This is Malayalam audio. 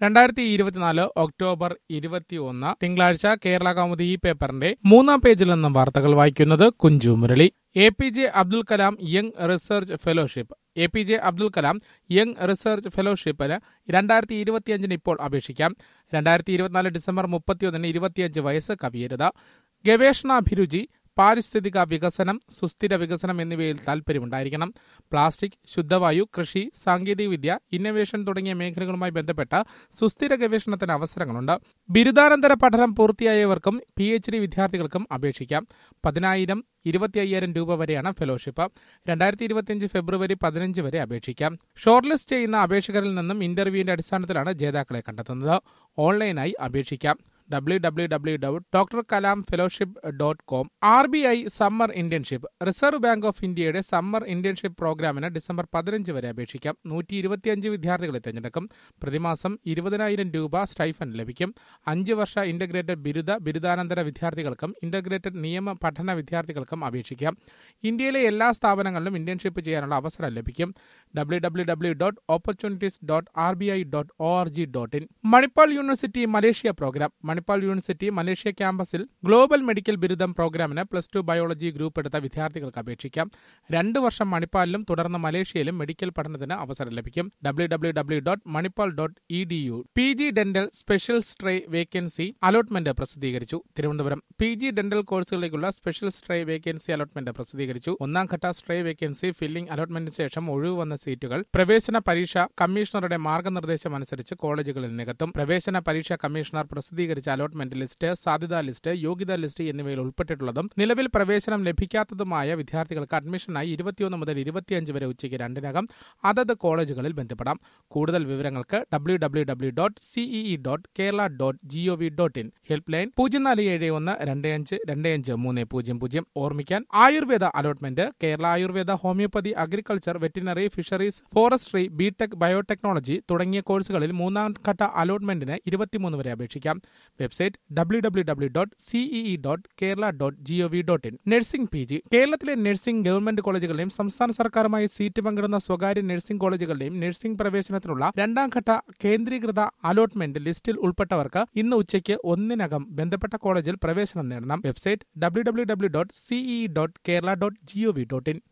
രണ്ടായിരത്തി ഇരുപത്തിനാല് ഒക്ടോബർ ഇരുപത്തിയൊന്ന് തിങ്കളാഴ്ച കേരള കൗമുദി ഈ പേപ്പറിന്റെ മൂന്നാം പേജിൽ നിന്നും വാർത്തകൾ വായിക്കുന്നത് Kunju Murali A P J Abdul Kalam young research fellowship A P J Abdul Kalam young research ഫെലോഷിപ്പിന് രണ്ടായിരത്തി ഇരുപത്തിയഞ്ചിന് ഇപ്പോൾ അപേക്ഷിക്കാം രണ്ടായിരത്തി ഇരുപത്തിനാല് ഡിസംബർ മുപ്പത്തിയൊന്നിന് ഇരുപത്തിയഞ്ച് വയസ്സ് കവിയരുത് ഗവേഷണാഭിരുചി പാരിസ്ഥിതിക വികസനം സുസ്ഥിര വികസനം എന്നിവയിൽ താൽപ്പര്യമുണ്ടായിരിക്കണം പ്ലാസ്റ്റിക് ശുദ്ധവായു കൃഷി സാങ്കേതികവിദ്യ ഇന്നവേഷൻ തുടങ്ങിയ മേഖലകളുമായി ബന്ധപ്പെട്ട സുസ്ഥിര ഗവേഷണത്തിന് അവസരങ്ങളുണ്ട് ബിരുദാനന്തര പഠനം പൂർത്തിയായവർക്കും പി എച്ച് ഡി വിദ്യാർത്ഥികൾക്കും അപേക്ഷിക്കാം പതിനായിരം ഇരുപത്തി അയ്യായിരം രൂപ വരെയാണ് ഫെലോഷിപ്പ് രണ്ടായിരത്തി ഇരുപത്തിയഞ്ച് ഫെബ്രുവരി പതിനഞ്ച് വരെ അപേക്ഷിക്കാം ഷോർട്ട് ലിസ്റ്റ് ചെയ്യുന്ന അപേക്ഷകരിൽ നിന്നും ഇന്റർവ്യൂവിന്റെ അടിസ്ഥാനത്തിലാണ് ജേതാക്കളെ കണ്ടെത്തുന്നത് ഓൺലൈനായി അപേക്ഷിക്കാം W W W dot doctor Kalam fellowship dot com R B I summer internship reserve bank of ഇന്ത്യയുടെ സമ്മർ ഇന്റേൺഷിപ്പ് പ്രോഗ്രാമിന് ഡിസംബർ പതിനഞ്ച് വരെ അപേക്ഷിക്കാം നൂറ്റി ഇരുപത്തിയഞ്ച് വിദ്യാർത്ഥികളെ തിരഞ്ഞെടുക്കും പ്രതിമാസം ഇരുപതിനായിരം രൂപ സ്റ്റൈഫൻ ലഭിക്കും അഞ്ച് വർഷ ഇന്റഗ്രേറ്റഡ് ബിരുദ ബിരുദാനന്തര വിദ്യാർത്ഥികൾക്കും ഇന്റഗ്രേറ്റഡ് നിയമ പഠന വിദ്യാർത്ഥികൾക്കും അപേക്ഷിക്കാം ഇന്ത്യയിലെ എല്ലാ സ്ഥാപനങ്ങളിലും ഇന്റേൺഷിപ്പ് ചെയ്യാനുള്ള അവസരം ലഭിക്കും W W W dot opportunities dot R B I dot O R G dot in Manipal university Malaysia program Manipal university Malaysia ക്യാമ്പസിൽ ഗ്ലോബൽ മെഡിക്കൽ ബിരുദം പ്രോഗ്രാമിന് പ്ലസ് ടു ബയോളജി ഗ്രൂപ്പ് എടുത്ത വിദ്യാർത്ഥികൾക്ക് അപേക്ഷിക്കാം രണ്ട് വർഷം മണിപ്പാലിലും തുടർന്ന് മലേഷ്യയിലും മെഡിക്കൽ പഠനത്തിന് അവസരം ലഭിക്കും W W W dot Manipal dot E D U P G dental special stray vacancy allotment പ്രസിദ്ധീകരിച്ചു തിരുവനന്തപുരം പി ജി ഡെന്റൽ കോഴ്സുകളിലേക്കുള്ള സ്പെഷ്യൽ സ്ട്രേ വേക്കൻസി അലോട്ട്മെന്റ് പ്രസിദ്ധീകരിച്ചു ഒന്നാം ഘട്ട സ്ട്രേ വേക്കൻസി ഫില്ലിംഗ് അലോട്ട്മെന്റിന് ശേഷം ഒഴിവ് വന്ന സീറ്റുകൾ പ്രവേശന പരീക്ഷ കമ്മീഷണറുടെ മാർഗനിർദ്ദേശം അനുസരിച്ച് കോളേജുകളിൽ നികത്തും പ്രവേശന പരീക്ഷ കമ്മീഷണർ പ്രസിദ്ധീകരിച്ച അലോട്ട്മെന്റ് ലിസ്റ്റ് സാധ്യതാ ലിസ്റ്റ് യോഗ്യതാ ലിസ്റ്റ് എന്നിവയിൽ ഉൾപ്പെട്ടിട്ടുള്ളതും നിലവിൽ പ്രവേശനം ലഭിക്കാത്തതുമായ വിദ്യാർത്ഥികൾക്ക് അഡ്മിഷനായി ഇരുപത്തിയൊന്ന് മുതൽ ഇരുപത്തിയഞ്ച് വരെ ഉച്ചയ്ക്ക് രണ്ടിനകം അതത് കോളേജുകളിൽ ബന്ധപ്പെടാം കൂടുതൽ വിവരങ്ങൾക്ക് W W W dot CEE dot Kerala dot GOV dot in help line പൂജ്യം നാല് ഏഴ് ഒന്ന് രണ്ട് അഞ്ച് രണ്ട് അഞ്ച് മൂന്ന് പൂജ്യം പൂജ്യം ഓർമ്മിക്കാൻ Ayurveda allotment Kerala Ayurveda homeopathy agriculture veterinary fisheries forestry BTech biotechnology തുടങ്ങിയ കോഴ്സുകളിൽ മൂന്നാം ഘട്ട അലോട്ട്മെന്റിന് ഇരുപത്തിമൂന്ന് വരെ അപേക്ഷിക്കാം website W W W dot CEE dot Kerala dot GOV dot in nursing P G കേരളത്തിലെ നഴ്സിംഗ് ഗവൺമെന്റ് കോളേജുകളുടെയും സംസ്ഥാന സർക്കാരുമായി സീറ്റ് പങ്കിടുന്ന സ്വകാര്യ നഴ്സിംഗ് കോളേജുകളുടെയും നഴ്സിംഗ് പ്രവേശനത്തിനുള്ള രണ്ടാം ഘട്ട കേന്ദ്രീകൃത അലോട്ട്മെന്റ് ലിസ്റ്റിൽ ഉൾപ്പെട്ടവർക്ക് ഇന്ന് ഉച്ചയ്ക്ക് ഒന്നിനകം ബന്ധപ്പെട്ട കോളേജിൽ പ്രവേശനം നേടണം website W W W dot CEE dot Kerala dot GOV dot in